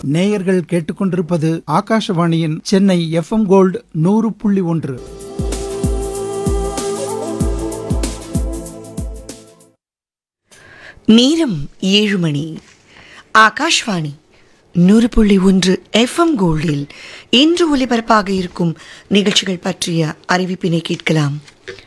நேயர்கள் கேட்டுக்கொண்டிருப்பது ஆகாஷவாணியின் சென்னை எஃப்எம் கோல்டு நூறு புள்ளி ஒன்று நேரம் ஏழு மணி ஆகாஷ்வாணி நூறு புள்ளி ஒன்று எஃப்எம் கோல்டில் இன்று ஒலிபரப்பாக இருக்கும் நிகழ்ச்சிகள் பற்றிய அறிவிப்பினை கேட்கலாம்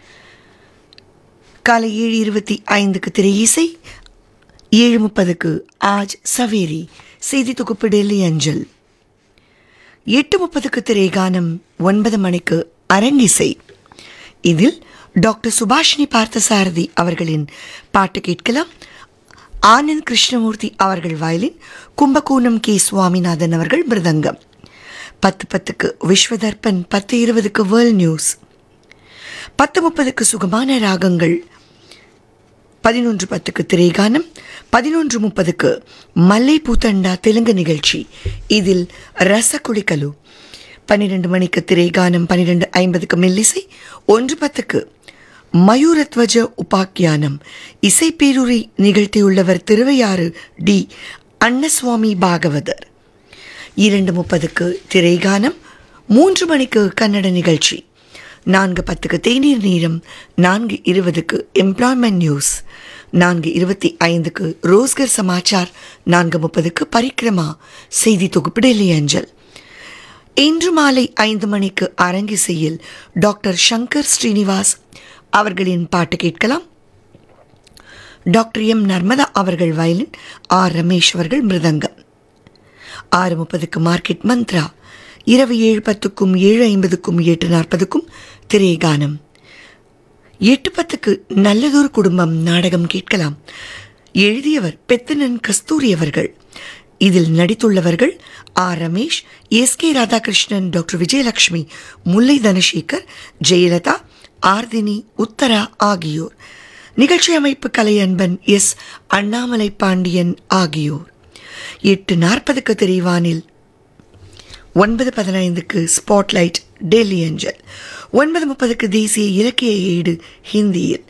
காலை ஏழு இருபத்தி ஐந்துக்கு திரை இசை ஏழு முப்பதுக்கு ஆஜ் சவேரி செய்தி தொகுப்பு டெல்லி அஞ்சல் எட்டு முப்பதுக்கு திரைகானம் ஒன்பது மணிக்கு அரங்கிசை இதில் டாக்டர் சுபாஷினி பார்த்தசாரதி அவர்களின் பாட்டு கேட்கலாம் ஆனந்த் கிருஷ்ணமூர்த்தி அவர்கள் வயலின் கும்பகோணம் கே சுவாமிநாதன் அவர்கள் மிருதங்கம் பத்து பத்துக்கு விஸ்வதர்பன் பத்து இருபதுக்கு வேர்ல்ட் நியூஸ் பத்து முப்பதுக்கு சுகமான ராகங்கள் பதினொன்று பத்துக்கு திரைகானம் பதினொன்று முப்பதுக்கு மல்லை பூத்தண்டா தெலுங்கு நிகழ்ச்சி இதில் ரசகுளிக்கலு பன்னிரெண்டு மணிக்கு திரைகானம் பன்னிரெண்டு ஐம்பதுக்கு மெல்லிசை ஒன்று பத்துக்கு மயூரத்வஜ உபாக்கியானம் இசைப்பேரூரை நிகழ்த்தியுள்ளவர் திருவையாறு டி அன்னசுவாமி பாகவதர் இரண்டு முப்பதுக்கு திரைகானம் மூன்று மணிக்கு கன்னட நிகழ்ச்சி நான்கு பத்துக்கு தேநீர் நேரம் நான்கு இருபதுக்கு எம்ப்ளாய்மெண்ட் நியூஸ் நான்கு இருபத்தி ஐந்துக்கு ரோஸ்கர் சமாச்சார் நான்கு முப்பதுக்கு பரிக்கிரமா செய்தி தொகுப்பு டெல்லி அஞ்சல் இன்று மாலை ஐந்து மணிக்கு அரங்கிசையில் டாக்டர் சங்கர் ஸ்ரீனிவாஸ் அவர்களின் பாட்டு கேட்கலாம் டாக்டர் எம் நர்மதா அவர்கள் வயலின் ஆர் ரமேஷ் அவர்கள் மிருதங்கம் ஆறு முப்பதுக்கு மார்க்கெட் மந்த்ரா இரவு ஏழு பத்துக்கும் ஏழு ஐம்பதுக்கும் எட்டு நாற்பதுக்கும் திரைகானம் எட்டு பத்துக்கு நல்லதொரு குடும்பம் நாடகம் கேட்கலாம் எழுதியவர் பெத்தனன் கஸ்தூரி அவர்கள் இதில் நடித்துள்ளவர்கள் R Ramesh S K Radhakrishnan doctor Vijayalakshmi Mullai Dhanasekar Jayalatha Arthini Uttara ஆகியோர் நிகழ்ச்சி அமைப்பு கலையன்பன் எஸ் அண்ணாமலை பாண்டியன் ஆகியோர் எட்டு நாற்பதுக்கு தெரிவானில் ஒன்பது பதினைந்துக்கு ஸ்பாட்லைட் டெல்லி அஞ்சல் ஒன்பது முப்பதுக்கு தேசிய இலக்கிய ஏடு ஹிந்தியில்